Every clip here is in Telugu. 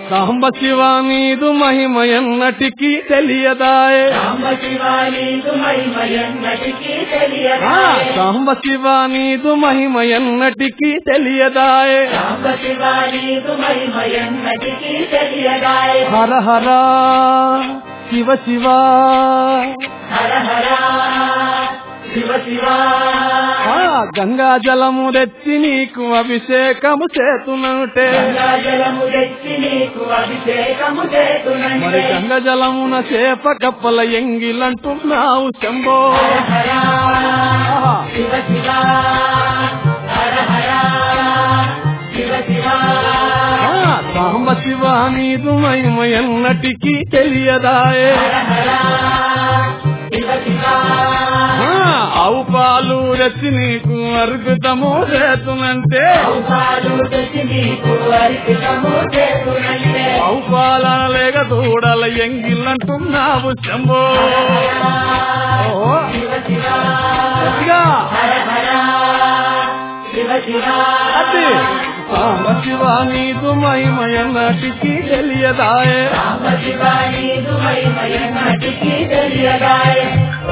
సాంబ శివ నీదు మహిమ ఎన్నటికీ తెలియదాయే సాంబ శివ నీదు మహిమ ఎన్నటికీ ఆ, తెలియదాయే సాంబ శివ నీదు మహిమ ఎన్నటికీ తెలియదాయే సాంబ శివ నీదు మహిమ ఎన్నటికీ తెలియదాయే హర హర శివ శివ హర హర శివ శివ ఆ, గంగా జలము తెచ్చి నీకు అభిషేకము చేతునంటే గంగాజలము తెచ్చి నీకు అభిషేకము మరి చేతునంటే గంగ జలమున చేప కప్పల ఎంగిలంటున్నావు శంభో హర హర ఆహా. శివ శివ హర హర శివ శివ ఆ, సాంబ శివ నీదు మహిమ ఎన్నటికీ తెలియదాయే హర హర శివ శివ ఆ, ఆవు పాలు తెచ్చి నీకు అరుగుతము చేతునంటే పాలు తెచ్చి నీకు అర్పితము చేతునంటే ఆవు పాల లేక దూడల ఎంగిలంటున్నావు శంభో ఓహో. శివ శివ గట్టిగా. హర హర శివ శివ అది సాంబ శివ నీదు మహిమ ఎన్నటికీ తెలియదాయే సాంబ శివ నీదు మహిమ ఎన్నటికీ తెలియదాయే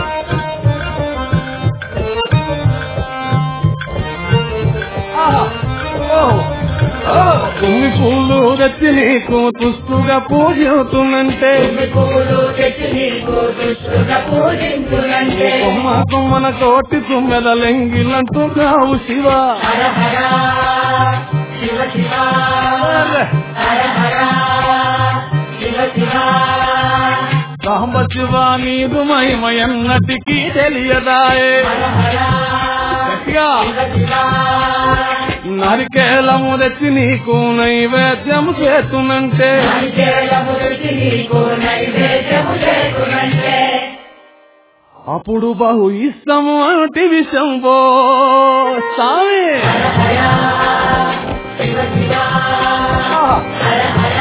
ఆహా. ఓహో. ఓ, కొన్ని పూలు తెచ్చి నీకు తుస్తుగా పూజవుతున్నంటే తుమ్మి పూలు తెచ్చి నీకు దుష్టుగా పూజించునంటే కొమ్మ కొమ్మన కోటి తుమ్మెదలెంగిలంటున్నావు శివ హర హర శివ శివ అరే. హర హర శివ శివ సాంబ శివ నీదు మహిమ ఎన్నటికీ తెలియదాయే హర హర గట్టిగా శివ శివ నరికేలము తెచ్చి నీకు నైవేద్యము చేతునంటే సంకేలము తెచ్చి నీకు నైవేద్యము చేతునంటే అప్పుడు బహు ఇష్టము అంటే విషంబో సామి హర హర శివ శివ హర హర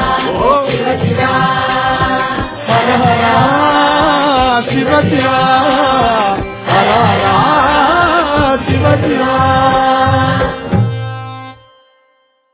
ఓ, శివ శివ హర హర శివ శివ